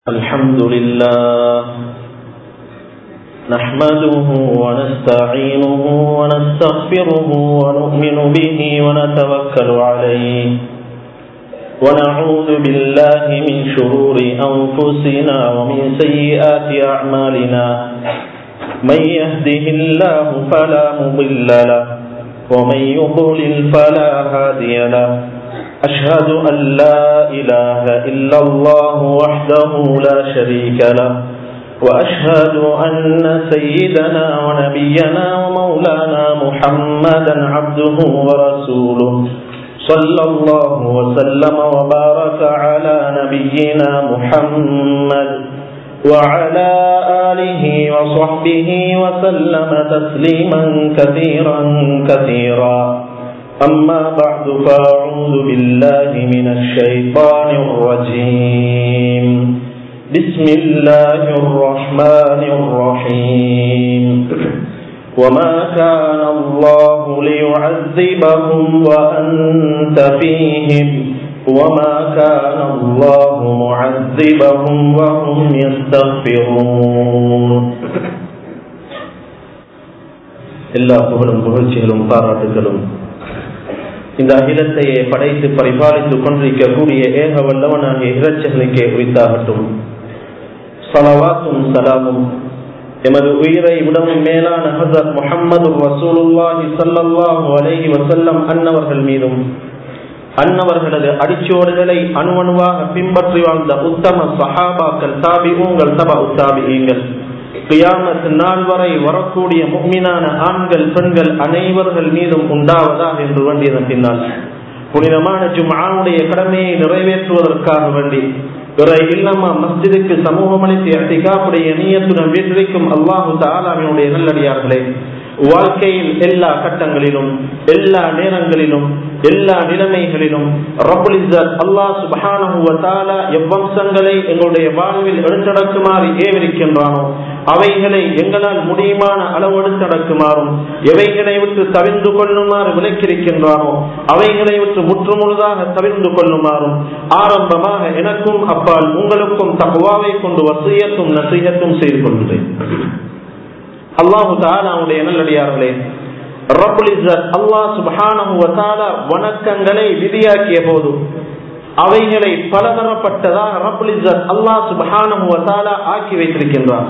الحمد لله نحمده ونستعينه ونستغفره ونؤمن به ونتوكل عليه ونعوذ بالله من شرور أنفسنا ومن سيئات أعمالنا من يهده الله فلا مضل له ومن يضلل فلا هادي له أشهد أن لا إله إلا الله وحده لا شريك له وأشهد أن سيدنا ونبينا ومولانا محمدا عبده ورسوله صلى الله وسلم وبارك على نبينا محمد وعلى آله وصحبه وسلم تسليما كثيرا كثيرا أما بعد فأعوذ بالله من الشيطان الرجيم بسم الله الرحمن الرحيم وما كان الله ليعذبهم وأنت فيهم وما كان الله معذبهم وهم يستغفرون எல்லா புகழும் புகழ்ச்சிகளும் பாராட்டுகளும் இந்த அகிலத்தையே படைத்து பரிபாலித்துக் கொண்டிருக்கக்கூடிய ஏக வல்லவனாகிய இறைச்சகனுக்கே உரித்தாகட்டும் சலவாத்தும் சலாமும் எமது உயிரை விடவும் மேலான ஹசரத் முகமது ரசூலுல்லாஹி சல்லல்லாஹு அலைஹி வசல்லம் அன்னவர்கள் மீதும் அன்னவர்களது அடிச்சோடுகளை அணுவணுவாக பின்பற்றி வாழ்ந்த உத்தம சஹாபாக்கள் தாபி உங்கள் தபா உத்தாபிகள் கியாமத் நாள் வரை வரக்கூடிய முக்மினான ஆண்கள் பெண்கள் அனைவர்கள் மீதும் உண்டாவதாக என்று வேண்டியதன் பின்னால் புனிதமான ஜும்ஆவுடைய கடமையை நிறைவேற்றுவதற்காக வேண்டி பிற இல்லமா மஸ்ஜிதுக்கு சமூகம் அளித்து அத்திகாப்புடைய நீயத்துடன் வீட்டிற்கும் அல்லாஹு தாலாவினுடைய நல்லடியார்களே வாழ்க்கையில் எல்லா கட்டங்களிலும் எல்லா நேரங்களிலும் எல்லா நிலைமைகளிலும் ரபுல் இஸ்ஸத் அல்லாஹ் சுபஹானஹு வ தஆலா எவ்வம்சங்களை எங்களுடைய வாழ்வில் எடுத்தடக்குமாறு ஏவிருக்கின்றானோ அவைகளை எங்களால் முடியுமான அளவு எடுத்தடக்குமாறும் எவைகளை விட்டு தவிர்ந்து கொள்ளுமாறு விலக்கியிருக்கின்றானோ அவைகளை விட்டு முற்றுமுழுதாக தவிர்ந்து கொள்ளுமாறும் ஆரம்பமாக எனக்கும் அப்பால் உங்களுக்கும் தகுவாவை கொண்டு வசியத்தும் நசீகத்தும் செய்து கொள்கிறேன் அல்லாஹு தாலாவுடைய நல்லடியார்களே ரபுல் இஸ்ஸத் அல்லாஹ் சுபஹானஹு வ தஆலா வணக்கங்களை விதியாக்கிய போது அவைகளை பலதரப்பட்டதாக ரபுல் இஸ்ஸத் அல்லாஹ் சுபஹானஹு வ தஆலா ஆக்கி வைத்திருக்கின்றார்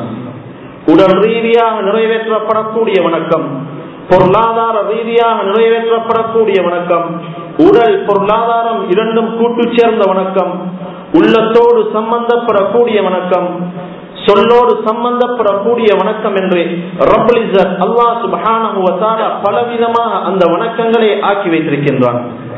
உடல் ரீதியாக நிறைவேற்றப்படக்கூடிய வணக்கம் பொருளாதார ரீதியாக நிறைவேற்றப்படக்கூடிய வணக்கம் உடல் பொருளாதாரம் இரண்டும் கூட்டு சேர்ந்த வணக்கம் உள்ளத்தோடு சம்பந்தப்படக்கூடிய வணக்கம் சொல்லோடு சம்பந்தப்படக்கூடிய வணக்கம் என்று ரபுல் இசத் அல்லாஹ் சுபஹான பலவிதமாக அந்த வணக்கங்களை ஆக்கி வைத்திருக்கின்றான்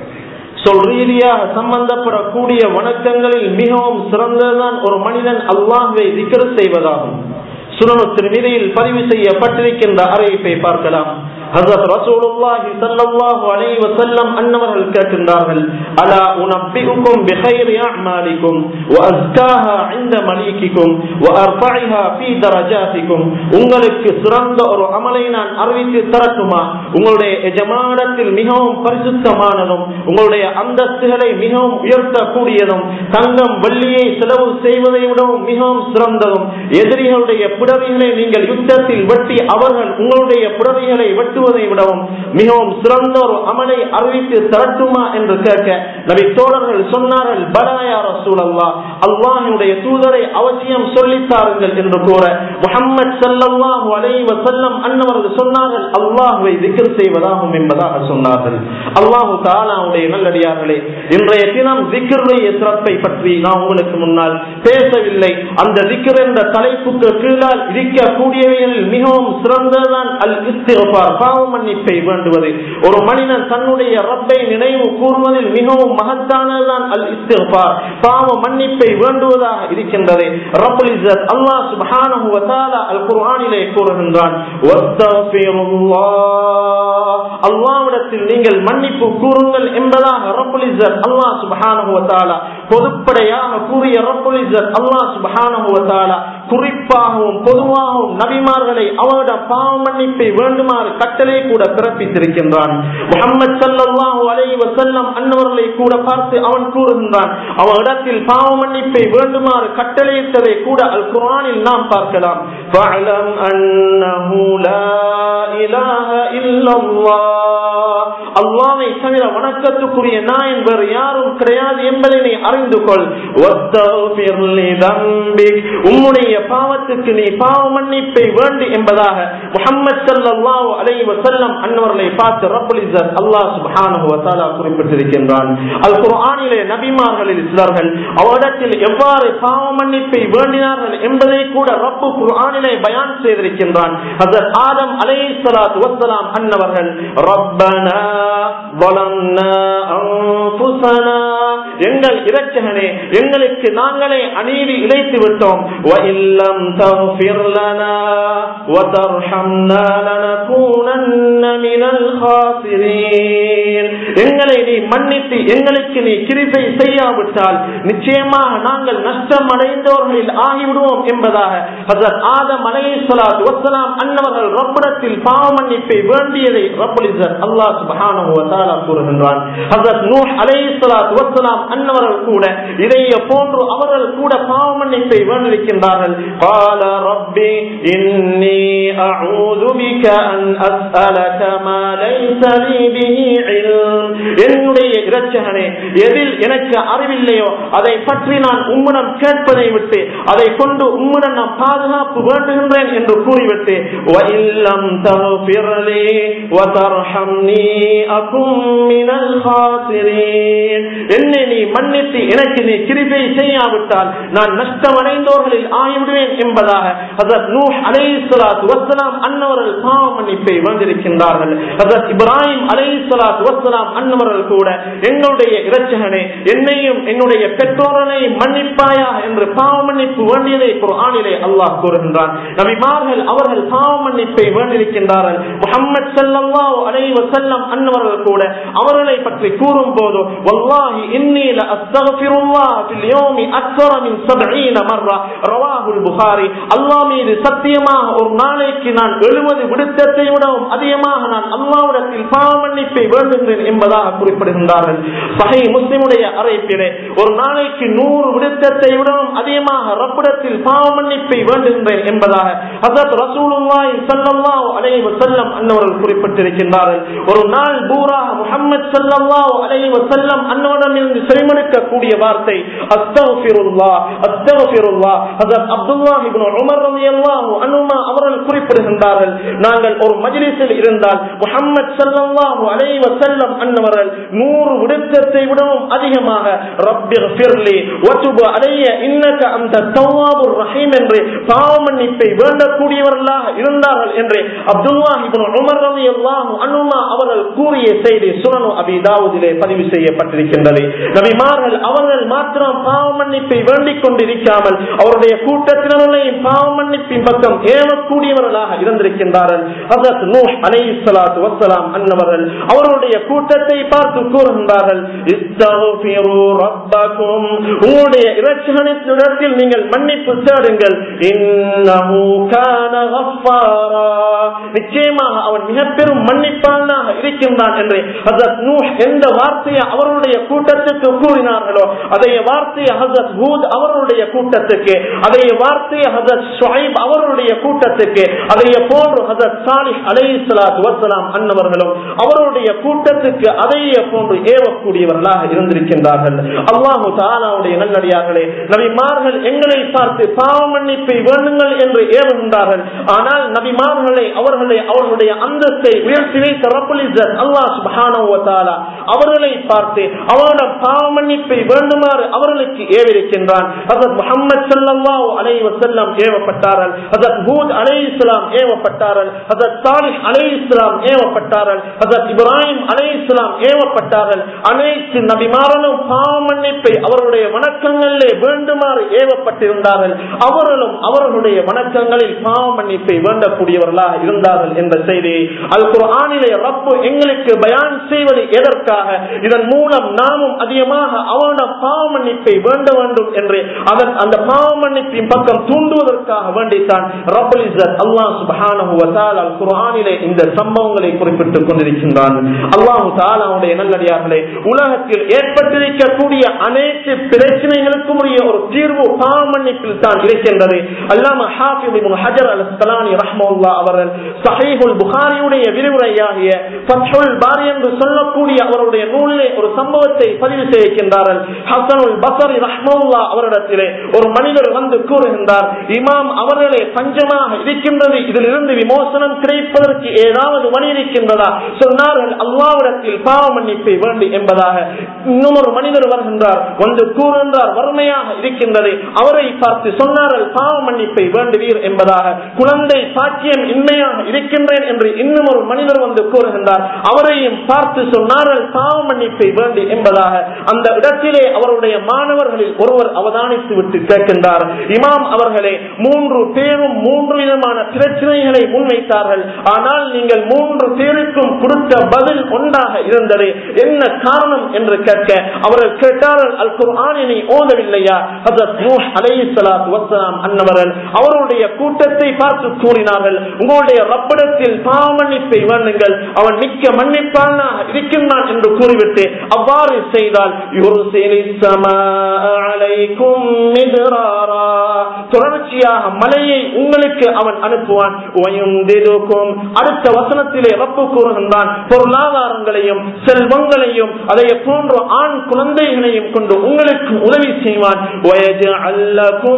சொல் ரீதியாக சம்பந்தப்படக்கூடிய வணக்கங்களில் மிகவும் சிறந்ததுதான் ஒரு மனிதன் அல்லாஹுவை திக்கரு செய்வதாகும் சுனனு திருமதியில் பதிவு செய்யப்பட்டிருக்கின்ற அறிவிப்பை பார்க்கலாம் ஹசரத் ரசூலுல்லாஹி ஸல்லல்லாஹு அலைஹி வஸல்லம் அன்னவர்கள் கேட்கின்றார்கள் அலா உனப்பிஉக்கும் பிகைரி அஅமாலிக்கும் வ அஸ்காஹா இன்த மலீகிக்கும் வ அர்ஃபஇஹா ஃபீ தரஜாத்திக்கும் உங்களுக்கு சிறந்த ஒரு அமலை நான் அறிவித்து தரட்டுமா உங்களுடைய எஜமானத்தில் மிகவும் பரிசுத்தமானதும் உங்களுடைய அந்தஸ்துகளை மிகவும் உயர்த்தக்கூடியதும் தங்கம் வெள்ளியை செலவு செய்வதை விடவும் மிகவும் சிறந்ததும் எதிரிகளுடைய புடவைகளை நீங்கள் யுத்தத்தில் வெட்டி அவர்கள் உங்களுடைய புடவைகளை வெட்டுவதை விடவும் மிகவும் சிறந்த ஒரு அமலை அறிவித்து தரட்டுமா என்று கேட்க நபி தோழர்கள் சொன்னார்கள் பலாயார சூழல்லா அல்லாஹினுடைய தூதரை அவசியம் சொல்லித்தாருங்கள் என்று கூற முகம்மது சல்லாஹு அலைவ செல்லம் அன்னவர்கள் சொன்னார்கள் அல்லாஹுவை திக்கர் செய்வதாகும் என்பதாக சொன்னார்கள் அல்லாஹு தாலாவுடைய நல்லடியார்களே இன்றைய தினம் திக்கருடைய சிறப்பை பற்றி நான் உங்களுக்கு முன்னால் பேசவில்லை அந்த திக்கர் என்ற தலைப்புக்கு கீழால் இருக்கக்கூடியவைகளில் மிகவும் சிறந்ததுதான் அல் இஸ்திஃபார் பாவ மன்னிப்பை வேண்டுவது ஒரு மனிதன் தன்னுடைய ரப்பை நினைவு கூறுவதில் மிகவும் மகத்தானதுதான் அல் இஸ்திஃபார் பாவ மன்னிப்பை வேண்டுவதாக இருக்கின்றது ரப்புல் இஸ்ஸத் அல்லாஹ் சுப்ஹானஹு வ தஆலா அல் குர்ஆனிலே கூறுகின்றான் அல்லாஹ்விடத்தில் நீங்கள் மன்னிப்பு கூறுங்கள் என்பதாக ரப்புல் இஸ்ஸத் அல்லாஹ் சுப்ஹானஹு வ தஆலா பொதுப்படையாக கூறிய ரப்புல் இஸ்ஸத் அல்லாஹ் சுப்ஹானஹு வ தஆலா குறிப்பாகவும் பொதுவாகவும் நபிமார்களை அவரிடம் பாவ மன்னிப்பை வேண்டுமாறு கட்டளை கூட பிறப்பித்திருக்கின்றான் முகமது சல்லாஹூ அலைஹி வசல்லம் அன்னவர்களை கூட பார்த்து அவன் கூறுகின்றான் அவனிடத்தில் பாவ மன்னிப்பை வேண்டுமாறு கட்டளையிட்டதை கூட அல் குரானில் நாம் பார்க்கலாம் فَاعْلَمْ أَنَّهُ لَا إِلَهَ إِلَّا اللَّهُ அல்லாஹ்வை தவிர வணக்கத்துக்குரிய நாயன் வேறு யாரும் கிடையாது என்பதை நீ அறிந்து கொள் وَاسْتَغْفِرْ لِذَنبِكَ உம்முடைய பாவத்துக்கு நீ பாவ மன்னிப்பை வேண்டு என்பதாக முஹம்மது ஸல்லல்லாஹு அலைஹி வஸல்லம் அன்னவர்களை பார்த்து ரப்பல் இஸ்ஸத் அல்லாஹ் சுப்ஹானஹு வ தஆலா குறிப்பிட்டிருக்கின்றான் அல் குர்ஆனிலே நபிமார்களில் சிலர்கள் அவரிடத்தில் எவ்வாறு பாவ மன்னிப்பை வேண்டினார்கள் என்பதை கூட ரப்பு குர்ஆனிலே பயான் செய்திருக்கின்றான் ஹஜ்ரத் ஆதம் அலைஹிஸ்ஸலாத்து வஸ்ஸலாம் அன்னவர்கள் ரப்பனா ظلمنا أنفسنا எங்கள் இரட்சகனே எங்களுக்கு நாங்களே அநீதி இழைத்து விட்டோம் وَإِن لَّمْ تَغْفِرْ لَنَا وَتَرْحَمْنَا لَنَكُونَنَّ مِنَ الْخَاسِرِينَ எங்களை நீ மன்னித்து எங்களுக்கு நீ கிருபை செய்யாவிட்டால் நிச்சயமாக நாங்கள் நஷ்டம் அடைந்தவர்களில் ஆகிவிடுவோம் என்பதாக ஹஜரத் ஆதம் அலைஹிஸ்ஸலாத்து வஸ்ஸலாம் அன்னவர்கள் ரப்பிடத்தில் பாவ மன்னிப்பை வேண்டியதை ரப்புல் இஸ்ஸத் அல்லாஹ் சுப்ஹானஹு வ தஆலா கூறுகின்றான் ஹஜரத் நூஹ் அலைஹிஸ்ஸலாத்து வஸ்ஸலாம் அன்னவர்கள் கூட இதைய போன்று அவர்கள் கூட பாவ மன்னிப்பை வேண்டியிருக்கின்றார்கள் قال ربي إني أعوذ بك أن أسألك ما ليس لي به علم என்னுடைய இரட்சகனே எதில் எனக்கு அறிவில்லையோ அதை பற்றி நான் உம்மிடம் கேட்பதை விட்டு அதை கொண்டு உம்மிடம் நான் பாதுகாப்பு வேண்டுகின்றேன் என்று கூறிவிட்டு وَإِلَّمْ تَغْفِرْ لِي وَتَرْحَمْنِي أَكُنْ مِنَ الْخَاسِرِينَ என்னை நீ மன்னித்து எனக்கு நீ கிருபை செய்யாவிட்டால் நான் நஷ்டமடைந்தோர்களில் ஆகிவிடுவேன் என்பதாக ஹசரத் நூஹ் அலைஹிஸ்ஸலாத்து வஸ்ஸலாம் அன்னவர்கள் பாவ மன்னிப்பை வேண்டியிருக்கின்றார்கள் ஹசரத் இப்ராஹிம் அலைஹிஸ்ஸலாத்து வஸ்ஸலாம் அன்னவர்கள் கூட எங்களுடைய இரட்சகனே என்னையும் என்னுடைய பெற்றோரனை மன்னிப்பாயா என்று பாவ மன்னிப்பு வேண்டியதை குர்ஆனிலே அல்லாஹ் கூறுகின்றான் நபிமார்கள் அவர்கள் பாவ மன்னிப்பை வேண்டியிருக்கின்றார்கள் முஹம்மது ஸல்லல்லாஹு அலைஹி வஸல்லம் அன்னவர்கள் கூட அவர்களை பற்றி கூறும் போது வல்லாஹி இன்னி லஅஸ்தக்ஃபிருல்லாஹ் ஃபில் யௌமி அக்ஸர மின் 70 மர்ரா ரவாஹுல் புகாரி அல்லாஹ் மீது சத்தியமாக ஒரு நாளைக்கு நான் 70 விடுத்தத்தை விடவும் அதிகமாக நான் அல்லாஹ்விடத்தில் பாவ மன்னிப்பை வேண்டுகிறேன் என்பதாக குறிப்பிடுகின்றார்கள் சஹை முஸ்லிமுடைய அறைப்பிலே ஒரு நாளைக்கு நூறு விடுத்தத்தை விடவும் அதிகமாக ரப்பிடத்தில் பாவ மன்னிப்பை வேண்டுகின்றேன் என்பதாக ஹசரத் ரசூலுல்லாஹி ஸல்லல்லாஹு அலைஹி வஸல்லம் அன்னவர்கள் குறிப்பிட்டிருக்கின்றார்கள் ஒரு நாள் பூராக முஹம்மது ஸல்லல்லாஹு அலைஹி வஸல்லம் அன்னவரிடமிருந்து செவிமடுக்கக்கூடிய வார்த்தை அஸ்தக்ஃபிருல்லாஹ் அஸ்தக்ஃபிருல்லாஹ் ஹசரத் அப்துல்லாஹ் இப்னு உமர் ரலியல்லாஹு அன்ஹுமா அவர்கள் குறிப்பிடுகின்றார்கள் நாங்கள் ஒரு மஜ்லிஸில் இருந்தால் முஹம்மது ஸல்லல்லாஹு அலைஹி வஸல்லம் அன்னவர்கள் நூறு விடுத்தத்தை விடவும் அதிகமாக ரப்பிக்ஃபிர்லி வதுப் அலைய இன்னக அந்த தவ்வாபுர் ரஹீம் என்று பாவ மன்னிப்பை வேண்டக்கூடியவர்களாக இருந்தார்கள் என்று அப்துல்லாஹ் இப்னு உமர் ரலியல்லாஹு அன்ஹுமா அவர்கள் கூறிய செய்தி சுனனு அபி தாவூதிலே பதிவு செய்யப்பட்டிருக்கின்றது நபிமார்கள் அவர்கள் மாத்திரம் பாவ மன்னிப்பை வேண்டிக் கொண்டிருக்காமல் அவருடைய கூட்டத்தினர்களையும் பாவ மன்னிப்பின் பக்கம் ஏவக்கூடியவர்களாக இருந்திருக்கின்றார்கள் ஹசரத் நூஹ் அலைஹிஸ்ஸலாத்து வஸ்ஸலாம் அன்னவர்கள் அவருடைய கூட்டத்தை பார்த்து கூறுகின்றார்கள் இஸ்தக்ஃபிரு ரப்பக்கும் உங்களுடைய இரட்சகனிடத்தில் நீங்கள் மன்னிப்பு தேடுங்கள் இன்னஹு கான கஃபாரா நிச்சயமாக அவன் மிக பெரும் மன்னிப்பாளனாக இருக்கின்றான் என்று ஹசரத் நூஹ் எந்த வார்த்தையை அவருடைய கூட்டத்துக்கு கூறினார்களோ அதே வார்த்தையை ஹசரத் ஹூத் அவருடைய கூட்டத்துக்கு அதே வார்த்தையை ஹசரத் ஷுஐப் அவருடைய கூட்டத்துக்கு அதே போன்று ஹசரத் சாலிஹ் அலைஹிஸ்ஸலாத்து வஸ்ஸலாம் அன்னவர்களும் அவருடைய கூட்டத்துக்கு அதையே போன்று ஏவக்கூடியவர்களாக இருந்திருக்கின்றார்கள் அல்லாஹு தாலாவுடைய நல்லடியார்களே நபிமார்கள் எங்களை பார்த்து பாவ மன்னிப்பை வேண்டுங்கள் என்று ஏவுகின்றார்கள் ஆனால் நபிமார்களை அவர்களை அவர்களுடைய அந்தஸ்தை உயர்த்தி வைத்த ரப்புல் இஸ்ஸத் அல்லாஹ் சுப்ஹானஹு வ தஆலா அவர்களை பார்த்து அவரிடம் பாவ மன்னிப்பை வேண்டுமாறு அவர்களுக்கு ஏவிருக்கின்றான் ஹஜரத் முஹம்மது ஸல்லல்லாஹு அலைஹி வஸல்லம் ஏவப்பட்டார்கள் ஹஜரத் ஹூத் அலைஹிஸ்ஸலாம் ஏவப்பட்டார்கள் ஹஜரத் சாலிஹ் அலைஹிஸ்ஸலாம் ஏவப்பட்டார்கள் ஹஜரத் இப்ராஹிம் அலைஹிஸ்ஸலாம் ஏவப்பட்டார்கள் அனைத்து நபிமாரனும் பாவ மன்னிப்பை அவருடைய வணக்கங்களிலே வேண்டுமாறு ஏவப்பட்டிருந்தார்கள் அவர்களும் அவர்களுடைய வணக்கங்களில் பாவ மன்னிப்பை வேண்டக்கூடியவர்களாக இருந்தார்கள் என்ற செய்தி அல் குர்ஆனிலே ரப்பு எங்களுக்கு பயான் செய்வது எதற்காக என்பதாக இதன் மூலம் நாமும் அதிகமாக அவனோட பாவ மன்னிப்பை வேண்ட வேண்டும் என்று அதன் அந்த பாவ மன்னிப்பின் பக்கம் தூண்டுவதற்காக வேண்டித்தான் ரபுல் இஸ்ஸத் அல்லாஹ் சுப்ஹானஹு வ தஆலா குர்ஆனிலே இந்த சம்பவங்களை குறிப்பிட்டுக் கொண்டிருக்கின்றான் அல்லாஹு தஆலாவுடைய நல்லடியார்களே உலகத்தில் ஏற்பட்டிருக்கக்கூடிய அனைத்து பிரச்சனைகளுக்கும் உரிய ஒரு தீர்வு பாவ மன்னிப்பில் தான் இருக்கின்றது அல்லாம ஹாஃபிஸ் இப்னு ஹஜர் அல் அஸ்கலானி ரஹ்மத்துல்லாஹ் அவர்கள் சஹீஹுல் புகாரியுடைய விரிவுரையாகிய ஃபத்ஹுல் பாரி என்று சொல்லக்கூடிய அவருடைய நூலிலே ஒரு சம்பவத்தை பதிவு செய்கின்றார்கள் ஹசனுல் பசரி ரஹ்மத்துல்லாஹ் அவரிடத்திலே ஒரு மனிதர் வந்து கூறுகின்றார் இமாம் அவர்களே பஞ்சமாக இருக்கின்றது இதிலிருந்து விமோசனம் கிடைப்பதற்கு ஏதாவது வழி இருக்கின்றதா சொன்னார்கள் அல்லாவிடத்தில் பாவ மன்னிப்பை வேண்டி என்பதாக இன்னொரு மனிதர் வருகின்றார் வந்து கூறுகின்றார் வறுமையாக இருக்கின்றது அவரை பார்த்து சொன்னார்கள் பாவ மன்னிப்பை வேண்டுவீர் என்பதாக குழந்தை பாக்கியம் இன்மையாக இருக்கின்றேன் என்று இன்னும் ஒரு மனிதர் வந்து கூறுகின்றார் அவரையும் பார்த்து சொன்னார்கள் பாவ மன்னிப்பை வேண்டி என்பதாக அந்த இடத்திலே அவருடைய மாணவர்களில் ஒருவர் அவதானித்து விட்டு கேட்கின்றார் இமாம் அவர்களே மூன்று பேரும் மூன்று விதமான பிரச்சனைகளை முன்வைத்தார்கள் ஆனால் நீங்கள் மூன்று பேருக்கும் கொடுத்த பதில் ஒன்றாக இருந்தது என்ன காரணம் என்று கேட்க அவர்கள் கேட்டார்கள் அல் குர்ஆனினை ஓதவில்லையா ஹஜரத் நூஹ் அலைஹிஸ்ஸலாத்து வஸ்ஸலாம் அன்னவர்கள் அவருடைய கூட்டத்தை பார்த்து கூறினார்கள் உங்களுடைய ரப்பிடத்தில் பாவமன்னிப்பை வேண்டுங்கள் அவன் மிக்க மன்னிப்பானாக இருக்கின்றான் என்று கூறிவிட்டு அவ்வாறு செய்தால் யுர்சிலிஸ் ஸமாஅ அலைக்கும் மித்ராரா தொடர்ச்சியாக மலையை உங்களுக்கு அவன் அனுப்புவான் வயுந்திதுக்கும் அடுத்த வசனத்திலே ரப்பு கூறுகின்றான் பொருளாதாரங்களையும் செல்வங்களையும் அதை போன்ற ஆண் குழந்தைகளையும் கொண்டு உங்களுக்கு உதவி செய்வான் وَيَجْعَلْ لَكُمْ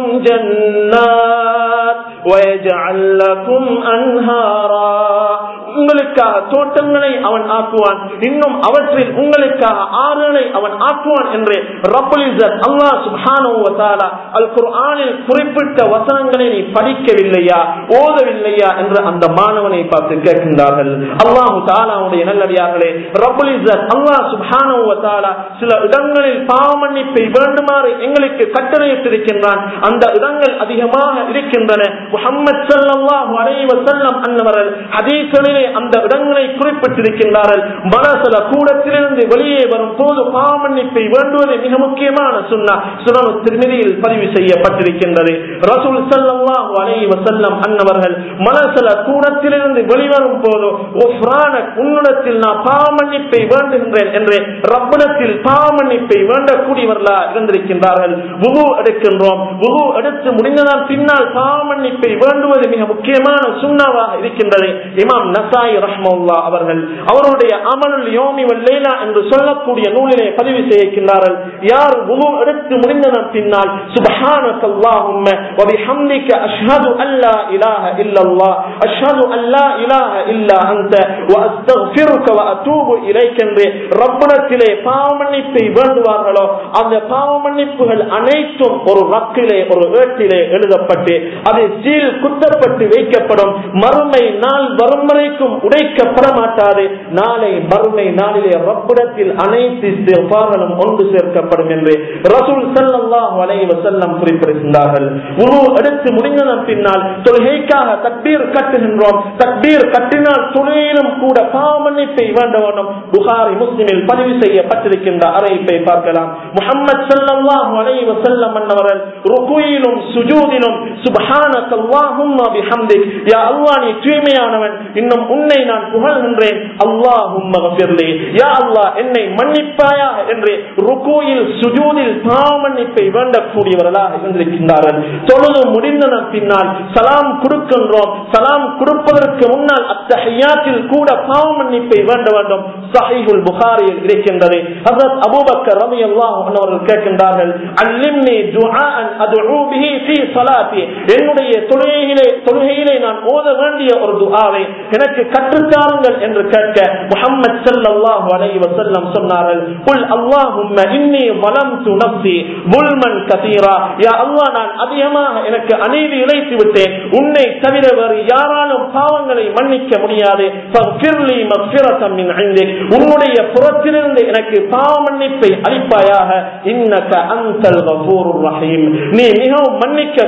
جَنَّاتٍ وَيَجْعَلْ لَكُمْ أَنْهَارًا உங்களுக்காக தோட்டங்களை அவன் ஆக்குவான் இன்னும் அவற்றில் உங்களுக்காக ஆறுகளை அவன் ஆக்குவான் என்று ரப்பல் இஸ்ஸத் அல்லாஹ் சுப்ஹானஹு வ தஆலா அல் குர்ஆனில் குறிப்பிட்ட வசனங்களை நீ படிக்கவில்லையா ஓதவில்லையா என்று அந்த மாணவனை பார்த்து கேட்கின்றார்கள் அல்லாஹு தஆலாவுடைய நல்லடியார்களே ரப்பல் இஸ்ஸத் அல்லாஹ் சுப்ஹானஹு வ தஆலா சில இடங்களில் பாவ மன்னிப்பை வேண்டுமாறு எங்களுக்கு கட்டளையிட்டிருக்கின்றான் அந்த இடங்கள் அதிகமாக இருக்கின்றன முஹம்மது ஸல்லல்லாஹு அலைஹி வஸல்லம் அன்னவர்கள் ஹதீஸ்களிலே அந்த இடங்களை குறிப்பிட்டிருக்கின்றார்கள் மனசல கூடத்திலிருந்து வெளியே வரும் போது பாவமன்னிப்பை வேண்டுவது மிக முக்கியமான சுன்னா சுனவு திருமதியில் பதிவு செய்யப்பட்டிருக்கின்றது ரசூல் ஸல்லல்லாஹு அலைஹி வஸல்லம் அன்னவர்கள் மனசல கூடத்திலிருந்து வெளிவரும் போது உஃப்ரானக் உன்னிடத்தில் நான் பாவமன்னிப்பை வேண்டுகின்றேன் என்று ரப்பிடத்தில் பாவமன்னிப்பை வேண்டக்கூடியவர்களா இருந்திருக்கின்றார்கள் வுது எடுக்கின்றோம் வுது எடுத்து முடிந்ததால் பின்னால் பாவமன்னிப்பை வேண்டுவது மிக முக்கியமான சுண்ணாவாக இருக்கின்றது இமாம் நசாய் ரஹ்மவுல்லா அவர்கள் அவருடைய அமலுல் யோமி வல்லேலா என்று சொல்லக்கூடிய நூலிலே பதிவு செய்கின்றார்கள் யார் வுது எடுத்து முடிந்ததன் பின்னால் சுபஹானக அல்லாஹும்ம வ பிஹம்திக அஷ்ஹது அல்லா இலாஹ இல்லல்லாஹ் அஷ்ஹது அல்லா இலாஹ இல்லா அன்த வ அஸ்தக்ஃபிருக வ அதூபு இலைக் என்று ரப்பிடத்திலே பாவமன்னிப்பை வேண்டுவார்களோ அந்த பாவமன்னிப்புகள் அனைத்தும் ஒரு வக்கிலே ஒரு ஏட்டிலே எழுதப்பட்டு அது சீல் குத்தப்பட்டு வைக்கப்படும் மறுமை நாள் வரும் வரைக்கும் உடைக்கப்பட மாட்டாது நாளை மறுமை நாளிலே ரப்பிடத்தில் அனைத்து இஸ்திக்ஃபார்களும் ஒன்று சேர்க்கப்படும் என்று ரசூல் ஸல்லல்லாஹு அலைஹி வஸல்லம் குறிப்பிடுகின்றார்கள் உரு எடுத்து முடிந்ததன் பின்னால் தொழுகைக்காக தக்பீர் கட்டுகின்றோம் தக்பீர் கட்டினால் தொழுகையிலும் கூட பாவமன்னிப்பை வேண்ட வேண்டும் புகாரி முஸ்லிமில் பதிவு செய்யப்பட்டிருக்கின்ற அறிவிப்பை பார்க்கலாம் முஹம்மது ஸல்லல்லாஹு அலைஹி வஸல்லம் அன்னவர்கள் ருகுயிலும் சுஜூதிலும் சுப்ஹானக அல்லாஹும்ம பிஹம்திக் யா அல்லாஹ் நீ தூய்மையானவன் இன்னும் உன்னை நான் புகழ்கின்றேன் அல்லாஹும்ம கஃபிர்லி யா அல்லாஹ் என்னை மன்னிப்பாயா என்று ருகுயில் சுஜூதில் பாவ மன்னிப்பை வேண்டக்கூடியவர்களாக இருந்திருக்கின்றார்கள் தொழுது முடிந்தன பின்னால் சலாம் கொடுக்கின்றோம் சலாம் கொடுப்பதற்கு முன்னால் அத்தஹியாத்தில் கூட பாவ மன்னிப்பை வேண்ட வேண்டும் சஹீஹுல் புகாரியில் இருக்கின்றது ஹஸரத் அபூபக்கர் ரலியல்லாஹு அன்ஹு அவர்கள் கேட்கின்றார்கள் அல்லிம்னி துஆஅன் அதுஉ பிஹி ஃபீ ஸலாத்தி என்னுடைய தொழுகையிலே தொழுகையிலே நான் ஓத வேண்டிய ஒரு துஆவை எனக்கு கற்றுத்தாருங்கள் என்று கேட்க முஹம்மது ஸல்லல்லாஹு அலைஹி வஸல்லம் சொன்னார்கள் குல் அல்லாஹும்ம இன்னி வலம்து நஃப்ஸி புல்மன் கதீரா யா அல்லாஹ் நான் அதிகமாக எனக்கு அநீதி இழைத்து விட்டேன் உன்னை தவிர வேறு யாராலும் பாவங்களை மன்னிக்க முடியாது ஃபக்ஃபிர்லி மக்ஃபிரத்தம் மின் இன்திக் உன்னுடைய புறத்திலிருந்து எனக்கு பாவ மன்னிப்பை அளிப்பாயாக இன்னக அன்தல் கஃபூருர் ரஹீம் நீ மிகவும் மன்னிக்க கூடியவனாக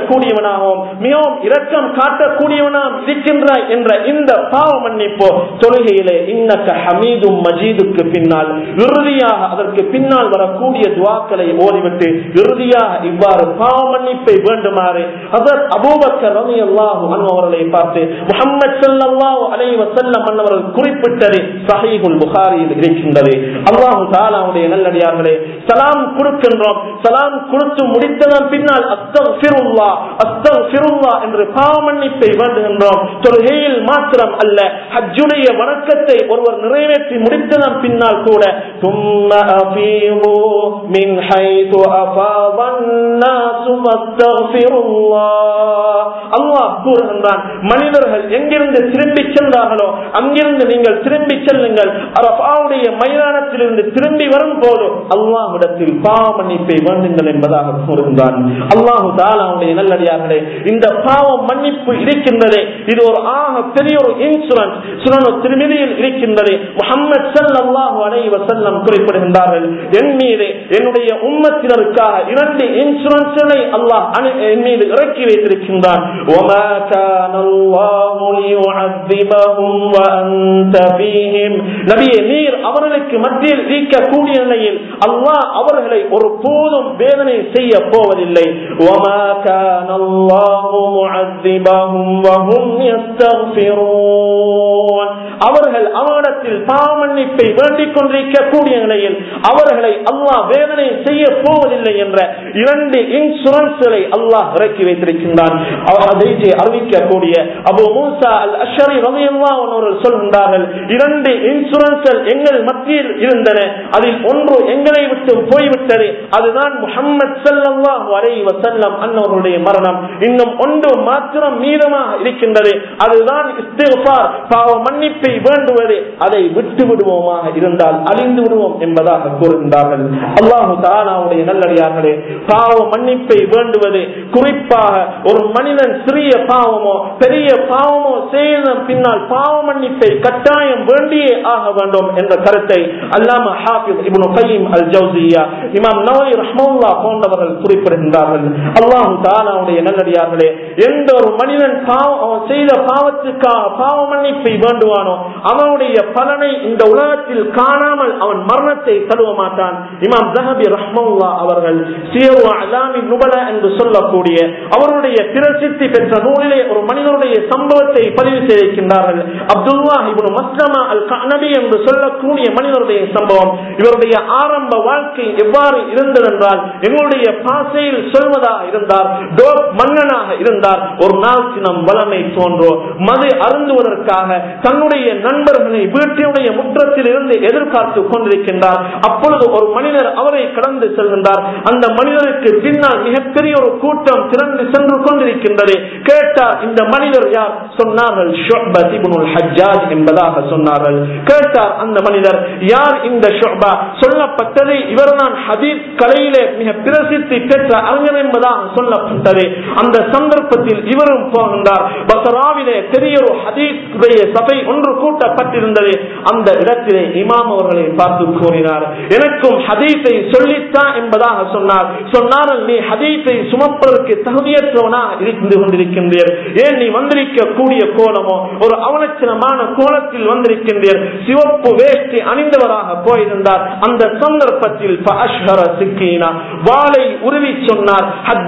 உள்ளவனாகவும் மிகவும் இரக்கம் காட்டக்கூடியவனாம் இருக்கின்றாய் என்ற இந்த பாவ மன்னிப்போ தொழுகையிலே இன்னக்க ஹமீதும் மஜீதுக்கு பின்னால் இறுதியாக அதற்கு பின்னால் வரக்கூடிய துவாக்களை ஓடிவிட்டு இறுதியாக இவ்வாறு பாவ மன்னிப்பை வேண்டுமாறு அதர் அபூபக்கர் ரவி அல்லாஹு அவர்களை பார்த்து முகமது சல்லாஹு அலை வசல்லம் அன்னவர்கள் குறிப்பிட்டது சஹீஹுல் புகாரியில் இருக்கின்றது அல்லாஹு தாலாவுடைய நல்லடியார்களே சலாம் கொடுக்கின்றோம் சலாம் கொடுத்து முடித்ததன் பின்னால் அஸ்தக்ஃபிருல்லா அஸ்தக்ஃபிருல்லா என்று பாவ மன்னிப்பை வேண்டுகின்றோம் தொழுகையில் மாத்திரம் அல்ல ஹஜ்ஜுடைய வணக்கத்தை ஒருவர் நிறைவேற்றி முடித்ததன் பின்னால் கூட ثم أفيضوا من حيث أفاض الناس واستغفروا الله அல்லாஹ் கூறுகின்றான் மனிதர்கள் எங்கிருந்து திரும்பி சென்றார்களோ அங்கிருந்து நீங்கள் திரும்பி செல்லுங்கள் அரபாவுடைய மைதானத்திலிருந்து திரும்பி வரும் போது அல்லாஹ்விடத்தில் பாவ மன்னிப்பை வேண்டுங்கள் என்பதாக கூறுகின்றான் அல்லாஹு தாலாவுடைய நல்லடியார்களே இந்த பாவ மன்னிப்பு இருக்கின்றதே இது ஒரு ஆக பெரிய ஒரு இன்சூரன்ஸ் சுனனு திருமதியில் இருக்கின்றது முகமது சல்லாஹூ அலை வசல்லம் குறிப்பிடுகின்றார்கள் என் மீது என்னுடைய உம்மத்தினருக்காக இரண்டு இன்சூரன்ஸ்களை அல்லாஹ் என் மீது இறக்கி வைத்திருக்கின்றான் وما كان الله ليعذبهم وأنت فيهم நபியே நீர் அவர்களுக்கு மத்தியில் இருக்கக்கூடிய நிலையில் அல்லாஹ் அவர்களை ஒரு போதும் வேதனை செய்ய போவதில்லை وما كان الله معذبهم وهم يستغفرون அவர்கள் அவனிடத்தில் பாவமன்னிப்பை வேண்டிக் கொண்டிருக்கக்கூடிய நிலையில் அவர்களை அல்லாஹ் வேதனை செய்ய போவதில்லை என்ற இரண்டு இன்சூரன்ஸ்களை அல்லாஹ் இறக்கி வைத்திருக்கின்றான் அதை அறிவிக்கக்கூடிய அபு மூசா அல் அஷரி அவர்கள் சொல்கின்றார்கள் இரண்டு இன்சூரன்ஸ்கள் எங்கள் மத்தியில் இருந்தன அதில் ஒன்று எங்களை விட்டு போய்விட்டது அதுதான் முகமது சல்லாஹூ அலை வசல்லம் அன்னவர்களுடைய மரணம் இன்னும் ஒன்று மாத்திரம் மீதமாக இருக்கின்றது அதுதான் இஸ்திஃபார் பாவ மன்னிப்பை வேண்டுவது அதை விட்டு விடுவோமாக இருந்தால் அழிந்து விடுவோம் என்பதாக கூறுகின்றார்கள் அல்லாஹு தாலாவுடைய நல்லடியார்களே பாவ மன்னிப்பை வேண்டுவது குறிப்பாக ஒரு மனிதன் சிறிய பாவமோ பெரிய பாவமோ செய்த பின்னால் பாவ மன்னிப்பை கட்டாயம் வேண்டியே ஆக வேண்டும் என்ற கருத்தை அல்லாம ஹாஃபிஸ் இப்னு கைம் அல் ஜவுசியா இமாம் நவரி ரஹ்மவுல்லா போன்றவர்கள் குறிப்பிடுகின்றார்கள் அல்லாஹு தாலாவுடைய நல்லடியார்களே எந்த ஒரு மனிதன் பாவம் அவன் செய்த பாவத்துக்காக பாவ மன்னிப்பை வேண்டுவானோ அவனுடைய பலனை இந்த உலகத்தில் காணாமல் அவன் மரணத்தை தழுவ மாட்டான் இமாம் ஜஹபி ரஹ்மவுல்லா அவர்கள் சியரு அலாமி நுபல என்று சொல்லக்கூடிய அவருடைய பிரசித்தி பெற்ற நூலிலே ஒரு மனிதனுடைய சம்பவத்தை பதிவு செய்திருக்கின்றார்கள் அப்துல்லா இப்னு மஸ்லமா அல் கனபி என்று சொல்லக்கூடிய மனிதனுடைய சம்பவம் இவருடைய ஆரம்ப வாழ்க்கை எவ்வாறு இருந்தது என்றால் எங்களுடைய பாசையில் சொல்வதாக இருந்தார் டோப் மன்னனாக இருந்தார் ஒரு நாள் சினம் வளமை தோன்றோ மது அருந்துவதற்காக தன்னுடைய நண்பர்களை வீட்டினுடைய முற்றத்தில் இருந்து எதிர்பார்த்து கொண்டிருக்கின்றார் அப்பொழுது ஒரு மனிதர் அவரை கடந்து செல்கின்றார் அந்த மனிதருக்கு பின்னால் மிகப்பெரிய ஒரு கூட்டம் திரண்டு சென்று கொண்டிருக்கின்றது கேட்டார் இந்த மனிதர் யார் சொன்னார்கள் ஷுஅபத் இப்னுல் ஹஜ்ஜாஜ் என்பதாக சொன்னார்கள் கேட்டார் அந்த மனிதர் யார் இந்த ஷுஅபா சொல்லப்பட்டது இவர்தான் ஹதீஸ் கலையிலே மிக பிரசித்தி பெற்ற அறிஞர் என்பதாக சொல்லப்பட்டது அந்த சந்தர்ப்பத்தில் இவரும் போகின்றார் பசராவிலே பெரிய ஒரு ஹதீஸ் சபை ஒன்று கூட்டப்பட்டிருந்தது அந்த இடத்திலே இமாம் அவர்களை பார்த்து கூறினார் எனக்கும் ஹதீஸை சொல்லித்தான் என்பதாக சொன்னார் சொன்னார்கள் நீ ஹதீஸை சுமப்பதற்கு தகுதியற்றவனாக இருந்து கொண்டிருக்கின்றீர் ஏன் நீ வந்திருக்க கூடிய கோலமோ ஒரு அவலட்சணமான கோலத்தில் வந்திருக்கின்றீர் சிவப்பு வேஷ்டி அணிந்தவராக போயிருந்தார் அந்த சந்தர்ப்பத்தில் வாளை உருவி சொன்னார்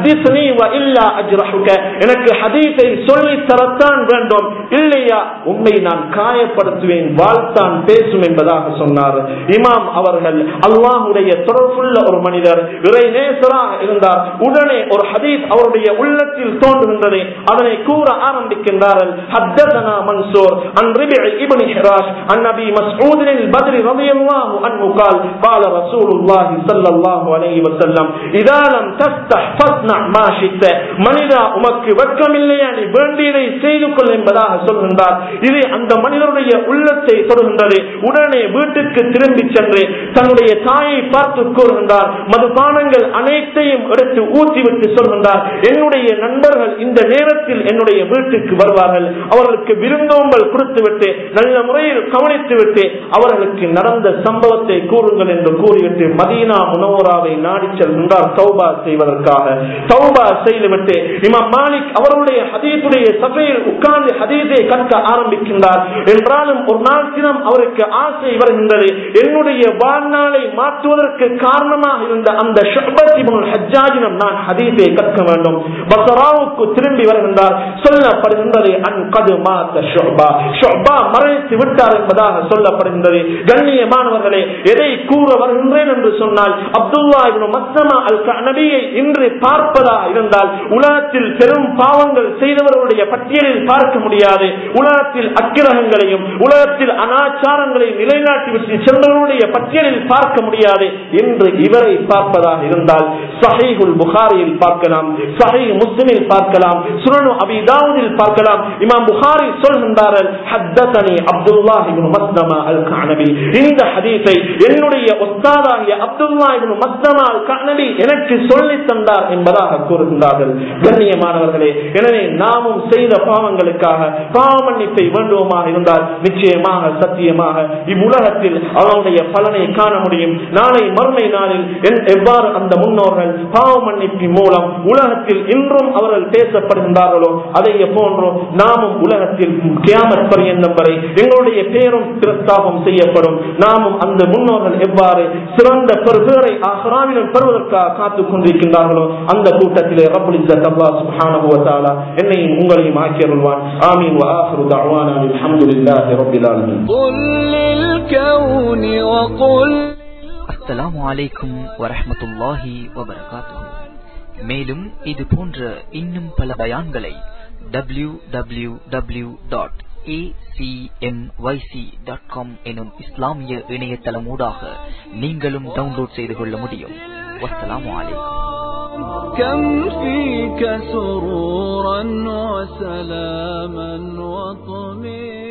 எனக்கு ஹதீஸை சொல்லி தரத்தான் வேண்டும் இல்லையா உண்மை நான் காயப்படுத்துவேன் வாழ்த்தான் பேசும் என்பதாக சொன்னார் இமாம் அவர்கள் அல்லாஹுடைய தொடர்புள்ள ஒரு மனிதர் இறை நேசராக இருந்தார் உடனே ஒரு ஹதீஸ் அவருடைய உள்ளத்தில் தோன்றுகின்றது அதனை கூற ஆரம்பிக்கின்றார்கள் حدثنا منصور عن ربع ابن حراش عن ابي مسعود البدري رضي الله عنه قال قال رسول الله صلى الله عليه وسلم اذا لم تستح فاصنع ما شئت மனிதா உமக்கு வெட்கமில்லையா நீ வேண்டியதை செய்து கொள் என்பதாக சொல்கின்றார் இது அந்த மனிதனுடைய உள்ளத்தை தொடுகின்றது உடனே வீட்டுக்கு திரும்பி சென்று தன்னுடைய தாயை பார்த்து கூறுகின்றார் மதுபானங்கள் அனைத்தையும் எடுத்து ஊற்றிவிட்டு சொல்கின்றார் என்னுடைய நண்பர்கள் இந்த நேரத்தில் என்னுடைய வீட்டுக்கு வருவார்கள் அவர்களுக்கு விருந்தோம்பல் கொடுத்துவிட்டு நல்ல முறையில் கவனித்துவிட்டு அவர்களுக்கு நடந்த சம்பவத்தை கூறுங்கள் என்று கூறிவிட்டு மதீனா முனோராவை நாடி செல்கின்றார் சௌபா செய்வதற்காக சௌபா செய்துவிட்டு விட்டு இமாம் மாலிக் அவருடைய ஹதீஸுடைய சபையில் உட்கார்ந்து ஹதீஸை கற்க ஆரம்பிக்கின்றார் என்றாலும் ஒரு நாள் தினம் அவருக்கு ஆசை வருகின்றது என்னுடைய வாழ்நாளை மாற்றுவதற்கு காரணமாக இருந்த அந்த ஹஜ்ஜாஜினம் நான் ஹதீஸை கற்க வேண்டும் பசராவுக்கு திரும்பி வருகின்றார் சொல்லப்படுகின்றது அன் கது மாத்த ஷொபா ஷொபா மறைத்து விட்டார் என்பதாக சொல்லப்படுகின்றது கண்ணியமானவர்களே எதை கூற வருகின்றேன் என்று சொன்னால் அப்துல்லா இப்னு மஸ்லமா அல் கனபியை இன்று பார்ப்பதா இருந்தால் உலகத்தில் பெரும் பாவங்கள் செய்தவர்களுடைய பட்டியலில் பார்க்க முடியாது உலகத்தில் அக்கிரகங்களையும் உலகத்தில் அனாச்சாரங்களையும் நிலைநாட்டி விட்டு சென்றவர்களுடைய பட்டியலில் பார்க்க முடியாது என்று இவரை பார்ப்பதாக இருந்தால் சஹீகுல் புகாரியில் பார்க்கலாம் சஹீ முஸ்லிமில் பார்க்கலாம் சுனனு அபிதாவுதில் பார்க்கலாம் இமாம் புகாரி சொல்கின்றார்கள் ஹத்தனி அப்துல்லாஹ் இப்னு மஸ்லமா அல் கனபி இந்த ஹதீஸை என்னுடைய ஒஸ்தாதாகிய அப்துல்லா இப்னு மஸ்லமா அல் கனபி எனக்கு சொல்லி தந்தார் என்பதாக கூறுகின்றார்கள் கண்ணியமானவர்களே எனவே நாமும் செய்த பாவங்களுக்காக பாவ மன்னிப்பை வேண்டுவோமாக இருந்தால் நிச்சயமாக சத்தியமாக இவ்வுலகத்தில் அவனுடைய பலனை காண முடியும் நாளை மறுமை நாளில் எவ்வாறு அந்த முன்னோர்கள் பாவ மன்னிப்பின் மூலம் உலகத்தில் இன்றும் அவர்கள் பேசப்படுகின்றார்களோ அதை போன்றோ நாமும் உலகத்தில் கியாமத் பரியந்தம் வரை எங்களுடைய பேரும் பிரஸ்தாபம் செய்யப்படும் நாமும் அந்த முன்னோர்கள் எவ்வாறு சிறந்த பெருபேரை ஆஹ்ராவிலும் பெறுவதற்காக காத்துக் கொண்டிருக்கின்றார்களோ அந்த கூட்டத்திலே ரபுல் இஸ்ஸத் அல்லாஹ் சுப்ஹானஹு வ தஆலா என்னையும் உங்களையும் ஆக்கியருள்வான் ஆமீன் வ ஆখিরু தஅவானா அல்ஹம்துலில்லாஹி ரப்பில் ஆலமீன் قل للكون وقل அஸ்ஸலாமு அலைக்கும் வரஹ்மத்துல்லாஹி வபரகாத்துஹு மேலும் இது போன்ற இன்னும் பல பயான்களை டபிள்யூ டபிள்யூ டபிள்யூ டாட் எனும் இஸ்லாமிய இணையதளமூடாக நீங்களும் டவுன்லோட் செய்து கொள்ள முடியும் வஸ்ஸலாமு அலைக்கும் كم فيك سرورا وسلاما وطمئنا